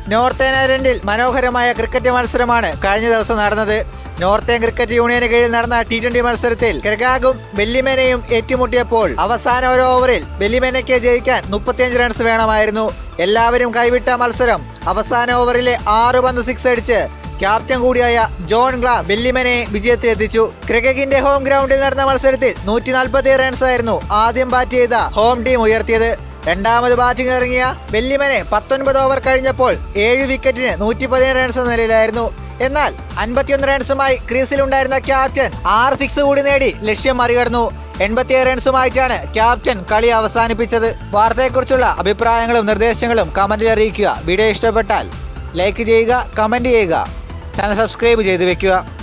northern ഐലൻഡിൽ മനോഹരമായ cricket മത്സരമാണ് കഴിഞ്ഞ ദിവസം നടന്നത് നോർത്തേൺ ക്രിക്കറ്റ് യൂണിയന് കീഴിൽ നടന്ന ടി ട്വന്റി മത്സരത്തിൽ ക്രിഗാഗും ബെല്ലിമേനയും ഏറ്റുമുട്ടിയപ്പോൾ അവസാന ഒരു ഓവറിൽ ബെല്ലിമേനയ്ക്ക് ജയിക്കാൻ മുപ്പത്തിയഞ്ച് റൺസ് വേണമായിരുന്നു എല്ലാവരും കൈവിട്ട മത്സരം അവസാന ഓവറിലെ ആറ് പന്ത് സിക്സ് അടിച്ച് ക്യാപ്റ്റൻ കൂടിയായ ജോൺ ഗ്ലാസ് ബെല്ലിമനെ വിജയത്തിലെത്തിച്ചു ക്രിക്കറ്റിന്റെ ഹോം ഗ്രൗണ്ടിൽ നടന്ന മത്സരത്തിൽ നൂറ്റി നാൽപ്പത്തി റൺസ് ആയിരുന്നു ആദ്യം ബാറ്റ് ചെയ്ത ഹോം ടീം ഉയർത്തിയത് രണ്ടാമത് ബാറ്റിംഗ് ഇറങ്ങിയ ബെല്ലിമനെ പത്തൊൻപത് ഓവർ കഴിഞ്ഞപ്പോൾ ഏഴ് വിക്കറ്റിന് നൂറ്റി പതിനേഴ് റൺസ് എന്ന നിലയിലായിരുന്നു എന്നാൽ അൻപത്തിയൊന്ന് റൺസുമായി ക്രീസിലുണ്ടായിരുന്ന ക്യാപ്റ്റൻ ആറ് സിക്സ് കൂടി നേടി ലക്ഷ്യം മറികടന്നു എൺപത്തിയേഴ് റൺസുമായിട്ടാണ് ക്യാപ്റ്റൻ കളി അവസാനിപ്പിച്ചത് വാർത്തയെക്കുറിച്ചുള്ള അഭിപ്രായങ്ങളും നിർദ്ദേശങ്ങളും കമന്റിൽ അറിയിക്കുക വീഡിയോ ഇഷ്ടപ്പെട്ടാൽ ലൈക്ക് ചെയ്യുക കമന്റ് ചെയ്യുക ചാനൽ സബ്സ്ക്രൈബ് ചെയ്തു വെക്കുക